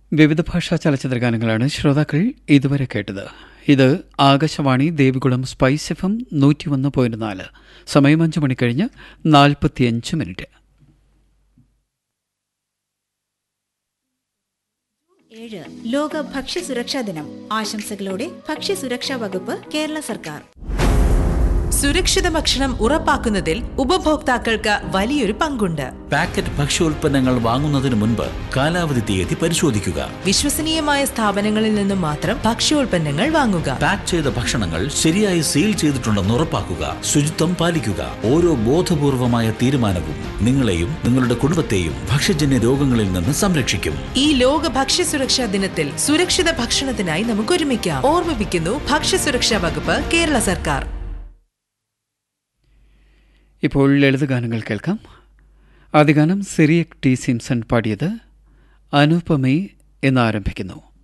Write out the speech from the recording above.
വിവിധ ഭാഷാ ചലച്ചിത്ര ഗാനങ്ങളാണ് ശ്രോതാക്കൾ ഇതുവരെ കേട്ടത് ഇത് Akashvani Devikulam spice F M നൂറ്റിയൊന്ന് പോയിന്റ് നാല് സമയം അഞ്ച് മണി കഴിഞ്ഞ് നാൽപ്പത്തിയഞ്ച് മിനിറ്റ് ഏഴ് ലോക ഭക്ഷ്യസുരക്ഷാ ദിനം ആശംസകളോടെ ഭക്ഷ്യസുരക്ഷാ വകുപ്പ് കേരള സർക്കാർ സുരക്ഷിത ഭക്ഷണം ഉറപ്പാക്കുന്നതിൽ ഉപഭോക്താക്കൾക്ക് വലിയൊരു പങ്കുണ്ട് പാക്കറ്റ് ഭക്ഷ്യോൽപ്പന്നങ്ങൾ വാങ്ങുന്നതിന് മുൻപ് കാലാവധി തീയതി പരിശോധിക്കുക വിശ്വസനീയമായ സ്ഥാപനങ്ങളിൽ നിന്നും മാത്രം ഭക്ഷ്യോൽപ്പന്നങ്ങൾ വാങ്ങുക പാക്ക് ചെയ്ത ഭക്ഷണങ്ങൾ ശരിയായി സീൽ ചെയ്തിട്ടുണ്ടെന്ന് ഉറപ്പാക്കുക ശുചിത്വം പാലിക്കുക ഓരോ ബോധപൂർവമായ തീരുമാനവും നിങ്ങളെയും നിങ്ങളുടെ കുടുംബത്തെയും ഭക്ഷ്യജന്യ രോഗങ്ങളിൽ നിന്ന് സംരക്ഷിക്കും ഈ ലോക ഭക്ഷ്യസുരക്ഷാ ദിനത്തിൽ സുരക്ഷിത ഭക്ഷണത്തിനായി നമുക്ക് ഒരുമിക്കാം ഓർമ്മിപ്പിക്കുന്നു ഭക്ഷ്യസുരക്ഷാ വകുപ്പ് കേരള സർക്കാർ ഇപ്പോൾ ലളിതഗാനങ്ങൾ കേൾക്കാം ആദ്യ ഗാനം സിറിയക് ടി സിംസൺ പാടിയത് അനുപമേ എന്നാരംഭിക്കുന്നു